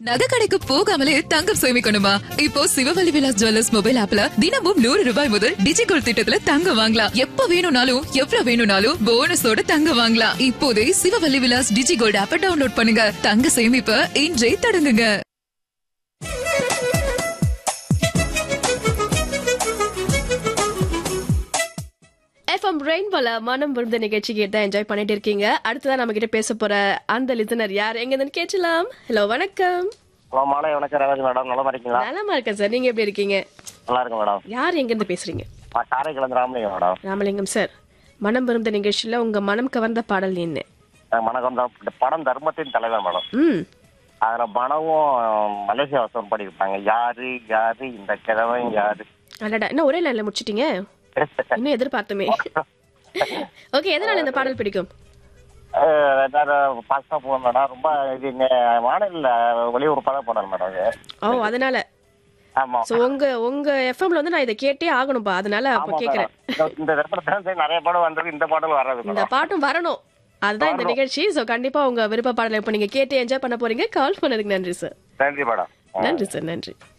நகை கடைக்கு போகாமலே தங்கம் சேமிக்கணுமா இப்போ சிவவல்லி விலாஸ் ஜுவல்லர்ஸ் மொபைல் ஆப்ல தினமும் நூறு ரூபாய் முதல் டிஜிகோல் திட்டத்துல தங்கம் வாங்கலாம் எப்ப வேணும்னாலும் எவ்வளவு வேணும்னாலும் போனஸோட தங்கம் வாங்கலாம் இப்போதே சிவவல்லி விலாஸ் டிஜிகோல்ட் ஆப்பை டவுன்லோட் பண்ணுங்க தங்க சேமிப்ப இன்றே தொடங்குங்க எஃப்எம் ரெயின்போல மனம் விருந்த நிகழ்ச்சி கேட்டு என்ஜாய் பண்ணிட்டு இருக்கீங்க அடுத்ததான் நம்ம கிட்ட பேச போற அந்த லிசனர் யார் எங்க இருந்து கேட்கலாம் ஹலோ வணக்கம் ஹலோ மாலை வணக்கம் ரேவதி மேடம் நல்லா இருக்கீங்களா நலமா இருக்கேன் சார் நீங்க எப்படி இருக்கீங்க நல்லா இருக்கு மேடம் யார் எங்க இருந்து பேசுறீங்க நான் காரைக்குளம் ராமலிங்கம் மேடம் ராமலிங்கம் சார் மனம் விருந்த நிகழ்ச்சியில உங்க மனம் கவர்ந்த பாடல் என்ன நான் வணக்கம் தான் இந்த படம் தர்மத்தின் தலைவர் மேடம் ம் அதுல மனவும் மலேசியா வசம் பண்ணியிருப்பாங்க யாரு யாரு இந்த கிழவன் யாரு அடடா என்ன ஒரே லைன்ல முடிச்சிட்டீங்க இன்னும் எதிர்பார்த்தமே ஓகே எதனால இந்த பாடல் பிடிக்கும் பாஸ்டா போகும் மேடம் ரொம்ப இது இங்க மாநில வெளியூர் படம் போனேன் மேடம் இது ஓ அதனால ஆமா சோ உங்க உங்க எஃப்எம்ல வந்து நான் இதை கேட்டே ஆகணும்பா அதனால அப்ப ஆமா கேக்குறேன் மேடம் இந்த- இந்த ரெப்ரசன்ஸ் நிறைய படம் வந்தது இந்த பாடல் வராது இந்த மேடம் பாட்டும் வரணும் அதுதான் இந்த நிகழ்ச்சி சோ கண்டிப்பா உங்க விருப்ப பாடலை இப்ப நீங்க கேட்டு என்ஜாய் பண்ண போறீங்க கால் பண்ணதுக்கு நன்றி சார் நன்றி மேடம் நன்றி சார் நன்றி